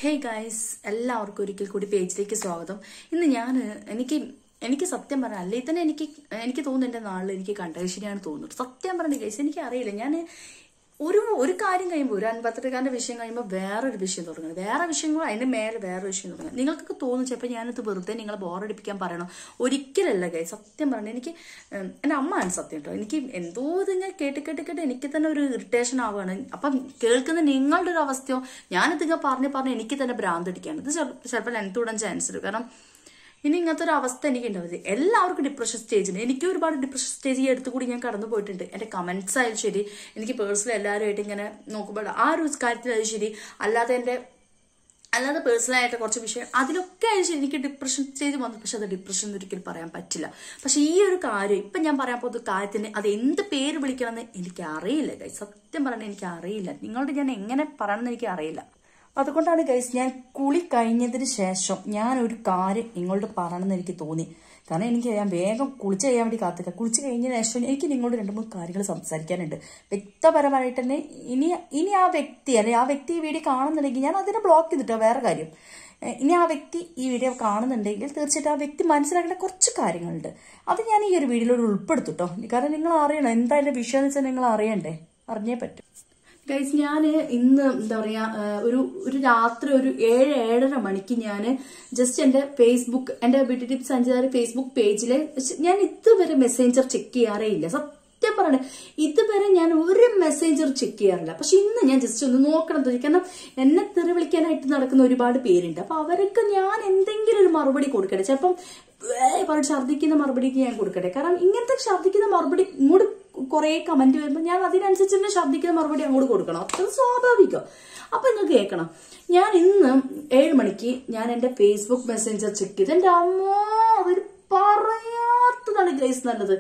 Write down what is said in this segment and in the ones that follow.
Hey guys എല്ലാവർക്കും ഒരിക്കൽ കൂടി പേജിലേക്ക് സ്വാഗതം ഇന്ന് ഞാൻ എനിക്ക് എനിക്ക് സത്യം പറഞ്ഞാൽ അല്ലെങ്കിൽ തന്നെ എനിക്ക് എനിക്ക് തോന്നുന്നു എൻ്റെ നാളിൽ എനിക്ക് കണ്ടകശിനിയാണ് തോന്നുന്നത് സത്യം പറഞ്ഞ ഗൈസ് എനിക്ക് അറിയില്ല ഞാൻ ഒരു ഒരു കാര്യം കഴിയുമ്പോൾ ഒരു അൻപത്തെട്ടുകാരൻ്റെ വിഷയം കഴിയുമ്പോൾ വേറൊരു വിഷയം തുടങ്ങുന്നത് വേറെ വിഷയങ്ങൾ അതിൻ്റെ മേലെ വേറെ വിഷയം തുടങ്ങുന്നത് നിങ്ങൾക്കൊക്കെ തോന്നും ചിലപ്പോൾ ഞാനിത് വെറുതെ നിങ്ങളെ ബോറടിപ്പിക്കാൻ പറയണം ഒരിക്കലല്ല ഗൈസ് സത്യം പറഞ്ഞു എനിക്ക് ഉം, എൻ്റെ അമ്മയാണ് സത്യം കേട്ടോ എനിക്ക് എന്തോ ഇത് ഞാൻ കേട്ട് കേട്ട് കേട്ട് എനിക്ക് തന്നെ ഒരു ഇറിറ്റേഷൻ ആവുകയാണ് അപ്പം കേൾക്കുന്ന നിങ്ങളുടെ ഒരു അവസ്ഥയോ ഞാനിത് ഇങ്ങനെ പറഞ്ഞ് പറഞ്ഞ് എനിക്ക് തന്നെ ഭ്രാന്ത് അടിക്കുകയാണ് ഇത് ചിലപ്പോൾ ലെങ്ത് കൂടാൻ ചാൻസ് ഉണ്ട് കാരണം ഇനി ഇങ്ങനത്തെ ഒരു അവസ്ഥ എനിക്ക് ഉണ്ടാവില്ല എല്ലാവർക്കും ഡിപ്രഷൻ സ്റ്റേജിന് എനിക്ക് ഒരുപാട് ഡിപ്രഷൻ സ്റ്റേജ് ഈ അടുത്ത് കൂടി ഞാൻ കടന്നു പോയിട്ടുണ്ട് എൻ്റെ കമൻസ് ആയാലും ശരി എനിക്ക് പേഴ്സണൽ എല്ലാവരുമായിട്ട് ഇങ്ങനെ നോക്കുമ്പോൾ ആ ഒരു കാര്യത്തിലായാലും ശരി അല്ലാതെ എൻ്റെ അല്ലാതെ പേഴ്സണലായിട്ട് കുറച്ച് വിഷയം അതിലൊക്കെ ആയാലും ശരി എനിക്ക് ഡിപ്രഷൻ സ്റ്റേജ് വന്നു പക്ഷെ അത് ഡിപ്രഷൻ എന്ന് ഒരിക്കലും പറയാൻ പറ്റില്ല പക്ഷെ ഈ ഒരു കാര്യം ഇപ്പം ഞാൻ പറയാൻ പോകുന്ന കാര്യത്തിന് അത് എന്ത് പേര് വിളിക്കണമെന്ന് എനിക്ക് അറിയില്ല ഗൈസ് സത്യം പറഞ്ഞാൽ എനിക്ക് അറിയില്ല നിങ്ങളോട് ഞാൻ എങ്ങനെ പറയണമെന്ന് എനിക്ക് അറിയില്ല അതുകൊണ്ടാണ് ഗൈസ് ഞാൻ കുളി കഴിഞ്ഞതിന് ശേഷം ഞാൻ ഒരു കാര്യം നിങ്ങളോട് പറയണമെന്ന് എനിക്ക് തോന്നി കാരണം എനിക്ക് ഞാൻ വേഗം കുളിച്ച് കഴിയാൻ വേണ്ടി കാത്തുക കുളിച്ച് കഴിഞ്ഞതിന് ശേഷം എനിക്ക് നിങ്ങളോട് രണ്ട് മൂന്ന് കാര്യങ്ങൾ സംസാരിക്കാനുണ്ട് വ്യക്തപരമായിട്ട് തന്നെ ഇനി ഇനി ആ വ്യക്തി അല്ലെങ്കിൽ ആ വ്യക്തി ഈ വീഡിയോ കാണുന്നുണ്ടെങ്കിൽ ഞാൻ അതിനെ ബ്ലോക്ക് ചെയ്തിട്ടോ വേറെ കാര്യം ഏഹ് ഇനി ആ വ്യക്തി ഈ വീഡിയോ കാണുന്നുണ്ടെങ്കിൽ തീർച്ചയായിട്ടും ആ വ്യക്തി മനസ്സിലാക്കേണ്ട കുറച്ച് കാര്യങ്ങളുണ്ട് അത് ഞാൻ ഈ ഒരു വീഡിയോയിൽ ഉൾപ്പെടുത്തുട്ടോ കാരണം നിങ്ങൾ അറിയണം എന്താ അതിന്റെ വിഷയം എന്ന് വെച്ചാൽ നിങ്ങൾ അറിയണ്ടേ അറിഞ്ഞേ പറ്റും ഗൈസ് ഞാൻ ഇന്ന് എന്താ പറയാ ഏഹ് ഒരു ഒരു രാത്രി ഒരു ഏഴ് ഏഴര മണിക്ക് ഞാൻ ജസ്റ്റ് എന്റെ ഫേസ്ബുക്ക് എന്റെ ബ്യൂട്ടി ടിപ്സ് അഞ്ചാറ് ഫേസ്ബുക്ക് പേജിൽ ഞാൻ ഇതുവരെ മെസ്സേഞ്ചർ ചെക്ക് ചെയ്യാറേ ഇല്ല സത്യം പറയണേ ഇതുവരെ ഞാൻ ഒരു മെസ്സേഞ്ചർ ചെക്ക് ചെയ്യാറില്ല പക്ഷെ ഇന്ന് ഞാൻ ജസ്റ്റ് ഒന്ന് നോക്കണം തോന്നി കാരണം എന്നെ തെറി വിളിക്കാനായിട്ട് നടക്കുന്ന ഒരുപാട് പേരുണ്ട് അപ്പൊ അവർക്ക് ഞാൻ എന്തെങ്കിലും ഒരു മറുപടി കൊടുക്കട്ടെ ചിലപ്പം ഏ പറഞ്ഞ് ഛർദ്ദിക്കുന്ന മറുപടിക്ക് ഞാൻ കൊടുക്കട്ടെ കാരണം ഇങ്ങനത്തെ ഛർദ്ദിക്കുന്ന മറുപടി ഇങ്ങോട്ട് കുറെ കമന്റ് വരുമ്പോൾ ഞാൻ അതിനനുസരിച്ച് തന്നെ ഛർദ്ദിക്കുന്ന മറുപടി അങ്ങോട്ട് കൊടുക്കണം അത് സ്വാഭാവികം അപ്പൊ നിങ്ങൾ കേൾക്കണം ഞാൻ ഇന്ന് ഏഴ് മണിക്ക് ഞാൻ എന്റെ ഫേസ്ബുക്ക് മെസ്സഞ്ചർ ചെക്ക് ചെയ്ത് എന്റെ അമ്മോ അതൊരു പറയാത്തതാണ് ഗ്രേസ് നല്ലത്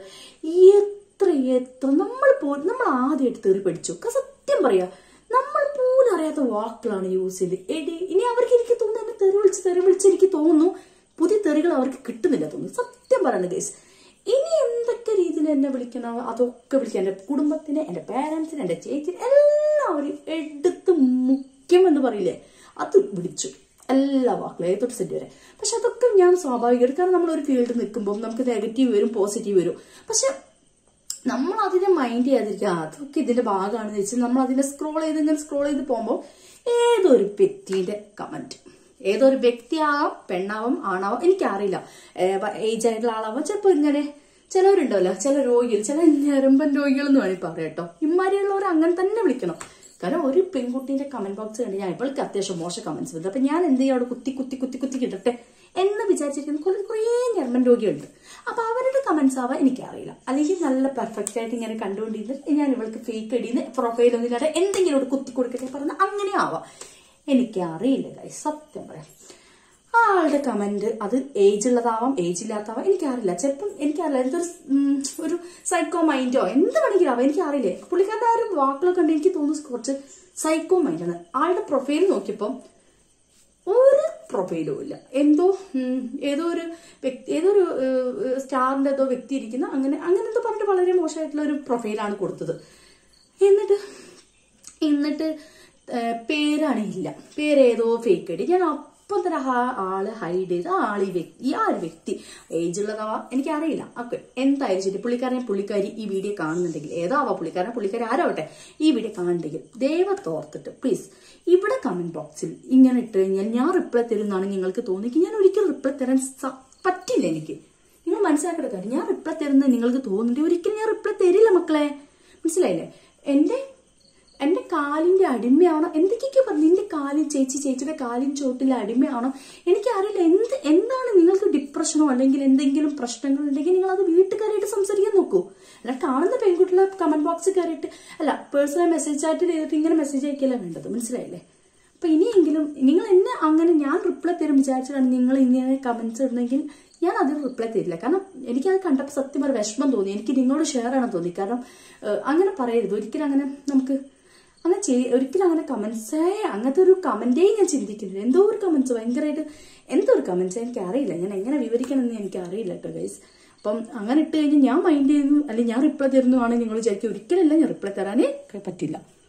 എത്ര എത്ര നമ്മൾ പോ നമ്മൾ ആദ്യമായിട്ട് തെറി പഠിച്ചു ക- സത്യം പറയാ നമ്മൾ പോലും അറിയാത്ത വാക്കുകളാണ് യൂസ് ചെയ്ത് എടി ഇനി അവർക്ക് എനിക്ക് തോന്നുന്നു എന്നെ തെറി വിളിച്ച് തെറി വിളിച്ച് എനിക്ക് തോന്നുന്നു പുതിയ തെറികൾ അവർക്ക് കിട്ടുന്നില്ല തോന്നുന്നു സത്യം പറയണ ഗേസ് ഇനി എന്തൊക്കെ രീതിയിൽ എന്നെ വിളിക്കണം അതൊക്കെ വിളിക്കാം എന്റെ കുടുംബത്തിന് എന്റെ പാരന്റ്സിന് എന്റെ ചേച്ചി എല്ലാവരും എടുത്ത് മുഖ്യം എന്ന് പറയില്ലേ അത് വിളിച്ചു എല്ലാ വാക്കുകളും ഏ തൊട്ട് സെറ്റ് വരെ പക്ഷെ അതൊക്കെ ഞാൻ സ്വാഭാവികമായിട്ട് കാരണം നമ്മൾ ഒരു ഫീൽഡിൽ നിൽക്കുമ്പോൾ നമുക്ക് നെഗറ്റീവ് വരും പോസിറ്റീവ് വരും പക്ഷെ നമ്മൾ അതിനെ മൈൻഡ് ചെയ്യാതിരിക്കുക അതൊക്കെ ഇതിന്റെ ഭാഗമാണെന്ന് വെച്ചാൽ നമ്മൾ അതിനെ സ്ക്രോൾ ചെയ്ത് ഇങ്ങനെ സ്ക്രോൾ ചെയ്ത് പോകുമ്പോൾ ഏതൊരു വ്യക്തിയുടെ കമന്റ് ഏതൊരു വ്യക്തിയാവാം പെണ്ണാവാം ആണാവാം എനിക്കറിയില്ല ഏജ് ആയിട്ടുള്ള ആളാവാം ചിലപ്പോൾ ഇങ്ങനെ ചിലവരുണ്ടല്ലോ ചില രോഗികൾ ചില ഞരമ്പൻ രോഗികൾ എന്ന് വേണമെങ്കിൽ പറയാം കേട്ടോ ഇമ്മാരിയുള്ളവർ അങ്ങനെ തന്നെ വിളിക്കണം കാരണം ഒരു പെൺകുട്ടീന്റെ കമന്റ് ബോക്സ് കണ്ട് ഞാൻ ഇവൾക്ക് അത്യാവശ്യം മോശം കമന്റ്സ് വരുന്നത് അപ്പൊ ഞാൻ എന്ത് ചെയ്യും അവിടെ കുത്തി കുത്തി കുത്തി കുത്തി കിട്ടട്ടെ എന്ന് വിചാരിച്ചിരിക്കുന്ന കുറെ കുറേ ഞർമ്മൻ രോഗികളുണ്ട് അപ്പൊ അവരുടെ കമന്റ്സ് ആവാൻ എനിക്കറിയില്ല അല്ലെങ്കിൽ നല്ല പെർഫെക്റ്റ് ആയിട്ട് ഇങ്ങനെ കണ്ടുകൊണ്ടിരുന്ന് ഞാൻ ഇവൾക്ക് ഫേക്ക് അടിന്ന് പ്രൊഫൈൽ ഒന്നില്ലാതെ എന്തെങ്കിലും ഒരു കുത്തി കൊടുക്കട്ടെ പറഞ്ഞ അങ്ങനെ ആവാം എനിക്കറിയില്ല guys. സത്യം പറയാം ആ ആളുടെ കമന്റ് അത് ഏജ് ഉള്ളതാവാം ഏജ് ഇല്ലാത്താവാം എനിക്കറിയില്ല ചിലപ്പം എനിക്കറിയില്ല എന്തൊരു ഉം, ഒരു സൈക്കോ മൈൻഡോ എന്ത് വേണമെങ്കിലും ആവാം എനിക്കറിയില്ലേ പുള്ളിക്കാരൻ്റെ ആ ഒരു വാക്കുകളൊക്കെ കണ്ട് എനിക്ക് തോന്നുന്നു കുറച്ച് സൈക്കോ മൈൻഡാണ് ആളുടെ പ്രൊഫൈൽ നോക്കിയപ്പം ഒരു പ്രൊഫൈലും ഇല്ല എന്തോ ഉം, ഏതോ ഒരു വ്യക്തി ഏതോ ഒരു ഏഹ്, സ്റ്റാറിന്റെ ഏതോ വ്യക്തി ഇരിക്കുന്ന അങ്ങനെ അങ്ങനെ എന്തോ പറഞ്ഞിട്ട് വളരെ മോശമായിട്ടുള്ള ഒരു പ്രൊഫൈലാണ് കൊടുത്തത് എന്നിട്ട് എന്നിട്ട് ഏഹ്, പേരാണ് ഇല്ല പേരേതോ ഫേക്ക് അടി ഞാൻ അപ്പം തന്നെ ആ ആള് ഹൈഡ് ചെയ്ത് ആ ആൾ ഈ വ്യക്തി ആ ഒരു വ്യക്തി ഏജ് ഉള്ളതാവാ എനിക്കറിയില്ല ഓക്കെ എന്തായാലും ശരി പുള്ളിക്കാരനെ പുള്ളിക്കാരി ഈ വീഡിയോ കാണുന്നുണ്ടെങ്കിൽ ഏതാവാ പുള്ളിക്കാരനെ പുള്ളിക്കാരി ആരാവട്ടെ ഈ വീഡിയോ കാണുന്നുണ്ടെങ്കിൽ ദൈവത്തോർത്തിട്ട് പ്ലീസ് ഇവിടെ കമന്റ് ബോക്സിൽ ഇങ്ങനെ ഇട്ട് കഴിഞ്ഞാൽ ഞാൻ റിപ്ലൈ തരുന്നതാണ് നിങ്ങൾക്ക് തോന്നിയെങ്കിൽ ഞാൻ ഒരിക്കലും റിപ്ലൈ തരാൻ സ- പറ്റില്ല എനിക്ക് നിങ്ങൾ മനസ്സിലാക്കേണ്ട കാര്യം ഞാൻ റിപ്ലൈ തരുന്നത് നിങ്ങൾക്ക് തോന്നുന്നുണ്ട് ഒരിക്കലും ഞാൻ റിപ്ലൈ തരില്ല മക്കളെ മനസ്സിലായില്ലേ എന്റെ എന്റെ കാലിന്റെ അടിമയാണോ എന്തൊക്കെയൊക്കെ പറഞ്ഞു നിന്റെ കാലിൽ ചേച്ചി ചേച്ചിയുടെ കാലിൻ ചോട്ടിലെ അടിമയാണോ എനിക്കറിയില്ല എന്ത് എന്താണ് നിങ്ങൾക്ക് ഡിപ്രഷനോ അല്ലെങ്കിൽ എന്തെങ്കിലും പ്രശ്നങ്ങൾ ഉണ്ടെങ്കിൽ നിങ്ങൾ അത് വീട്ടിൽ കയറിയിട്ട് സംസാരിക്കാൻ നോക്കൂ അല്ല കാണുന്ന പെൺകുട്ടികളെ കമന്റ് ബോക്സിൽ കയറിയിട്ട് അല്ല പേഴ്സണൽ മെസ്സേജ് ചാറ്റ് ചെയ്തിട്ട് ഇങ്ങനെ മെസ്സേജ് അയക്കല്ല വേണ്ടത് മനസ്സിലായില്ലേ അപ്പൊ ഇനിയെങ്കിലും നിങ്ങൾ എന്നെ അങ്ങനെ ഞാൻ റിപ്ലൈ തരും വിചാരിച്ചിട്ടാണ് നിങ്ങൾ ഇങ്ങനെ കമന്റ്സ് ഇടുന്നെങ്കിൽ ഞാൻ അതിന് റിപ്ലൈ തരില്ല കാരണം എനിക്കത് കണ്ടപ്പോൾ സത്യം ഒരു വിഷമം തോന്നി എനിക്ക് നിങ്ങളോട് ഷെയർ ചെയ്യണം തോന്നി കാരണം ഏഹ്, അങ്ങനെ പറയരുത് ഒരിക്കലും അങ്ങനെ നമുക്ക് അങ്ങനെ ചെയ് ഒരിക്കലും അങ്ങനെ കമന്റ്സേ അങ്ങനത്തെ ഒരു കമന്റേ ഞാൻ ചിന്തിക്കുന്നില്ല എന്തോ ഒരു കമന്റ്സ് ഭയങ്കരമായിട്ട് എന്തോ ഒരു കമന്റ്സ് എനിക്ക് അറിയില്ല ഞാൻ എങ്ങനെ വിവരിക്കണമെന്ന് എനിക്ക് അറിയില്ല കേട്ടോ ഗൈസ് അപ്പം അങ്ങനെ ഇട്ട് കഴിഞ്ഞ് ഞാൻ മൈൻഡ് ചെയ്യുന്നു അല്ലെങ്കിൽ ഞാൻ റിപ്ലൈ തരുന്നതാണെങ്കിൽ നിങ്ങൾ വിചാരിക്കും ഒരിക്കലല്ല ഞാൻ റിപ്ലൈ തരാനേ പറ്റില്ല